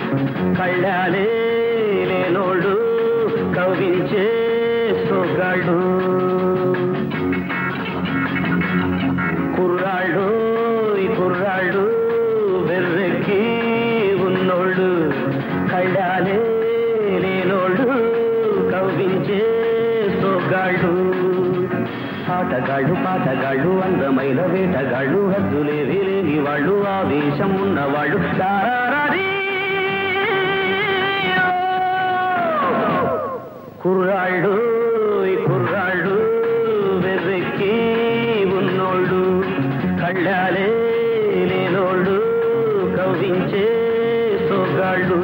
కళ్ళాలే లేనోళ్ళు కవ్వించే సొగాళ్ళు కుర్రాళ్ళు ఈ కుర్రాళ్ళు వెర్రెక్కి ఉన్నోళ్ళు కళ్ళాలే లేనోళ్ళు కవ్వించే సొగాళ్ళు ఆటగాళ్ళు పాటగాళ్ళు అందమైన వేటగాళ్ళు హద్దులేవి లేని వాళ్ళు ఆవేశం ఉన్నవాళ్ళు దారారీ కుర్రాళ్ళు ఈ కుర్రాళ్ళు వెర్రెక్కి ఉన్నోళ్ళు కళ్ళాలే లేనోళ్ళు కవ్వించే సొగాళ్ళు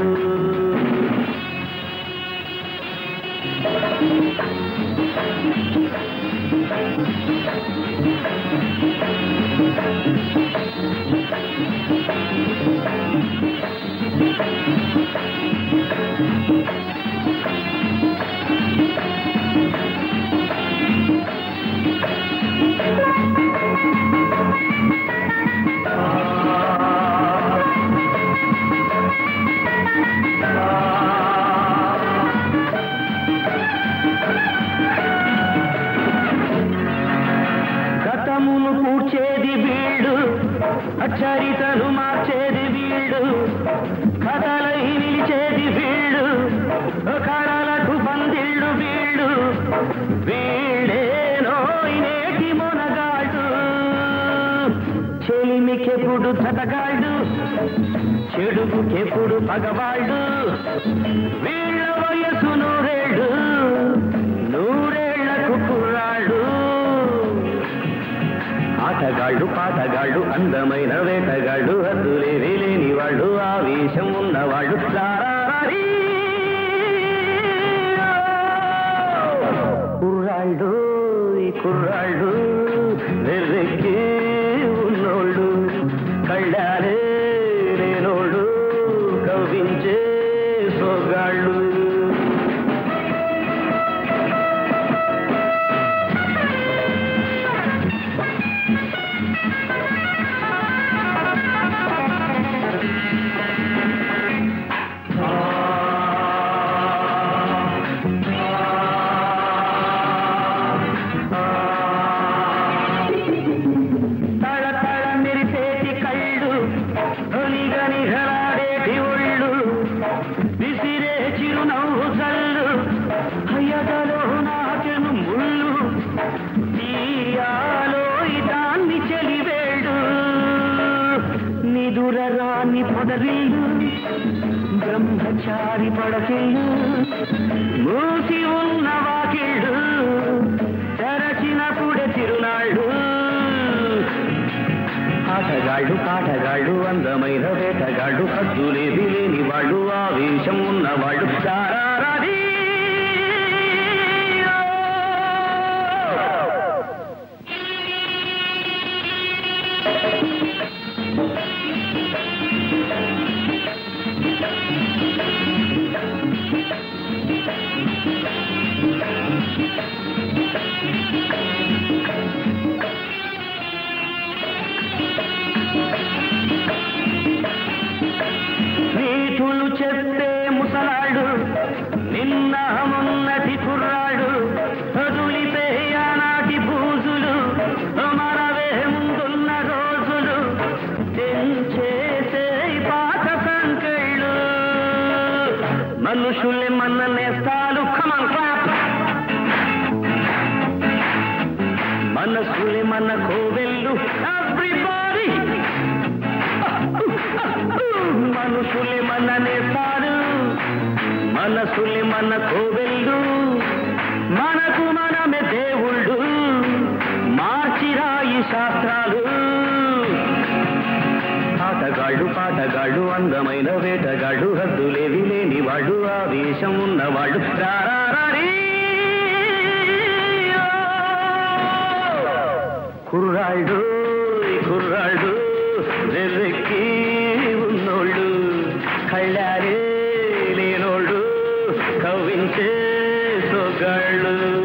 గతమును కూర్చేది వీడు అచరితను మార్చేది వీడు కథలై నిలిచేది వీడు కళలకు పందిళ్ళు వీడు వీడేనో నేటి మొనగాడు చెలిమికెప్పుడు తటగాడు చెడుకుకెప్పుడు పగవాళ్ళు వీళ్ళ వయసు నూరేళ్ళు నూరేళ్లకు కుర్రాళ్ళు ఆటగాళ్ళు పాటగాళ్ళు అందమైన వేటగాళ్ళు హద్దులేవి లేని వాళ్ళు ఆవేశం ఉన్నవాళ్ళు లారారీ. కుర్రాళ్ళు ఈ కుర్రాళ్ళు వెర్రెక్కి ఉన్నోళ్ళు కళ్ళాలే లేనోళ్ళు కవ్వించే సొగాళ్ళు తళ తళ మెరిసేటి కళ్ళు తొలిగా నిఘలాడేటి ఒళ్ళు విసిరే చిరునవ్వు చల్లు అయ్యదలో నాకెను ముళ్ళు తీయాలో దాన్ని చెలివేడు నిదుర రాని పొదరిల్లు బ్రహ్మచారి పడకిల్లు మూసి ఉన్న వాకిళ్ళు తెరచినప్పుడే తిరునాళ్ళు ఆటగాళ్ళు పాటగాళ్ళు అందమైన వేటగాళ్ళు హద్దులేవి లేని వాళ్ళు ఆవేశం ఉన్నవాళ్ళు దారారీ. నీతులు చెప్పే ముసలాడు నిన్న మొన్నటి కుర్రాడు వదులితే ఆనాటి బూజులు మరవే ముందున్న రోజులు తెంచేసే పాత సంకెళ్ళు మనుషులే మన నేస్తాలు కమన్ క్లాప్ మనసులే మన కోవెళ్ళు ఎవ్రీబాడీ మనుషులే మన నేస్తాడు మనసులే మన కోవెళ్ళు మనకు మనమే దేవుళ్ళు మార్చిరాయి శాస్త్రాలు ఆటగాళ్ళు పాటగాళ్ళు అందమైన వేటగాళ్ళు హద్దులేవి లేని వాళ్ళు ఆవేశం ఉన్నవాళ్ళు రారారీ. కుర్రాళ్ళు ఈ కుర్రాళ్ళు వెర్రెక్కి ఉన్నోళ్ళు కళ్ళారే లేనోళ్ళు కవ్వించే సొగాళ్ళు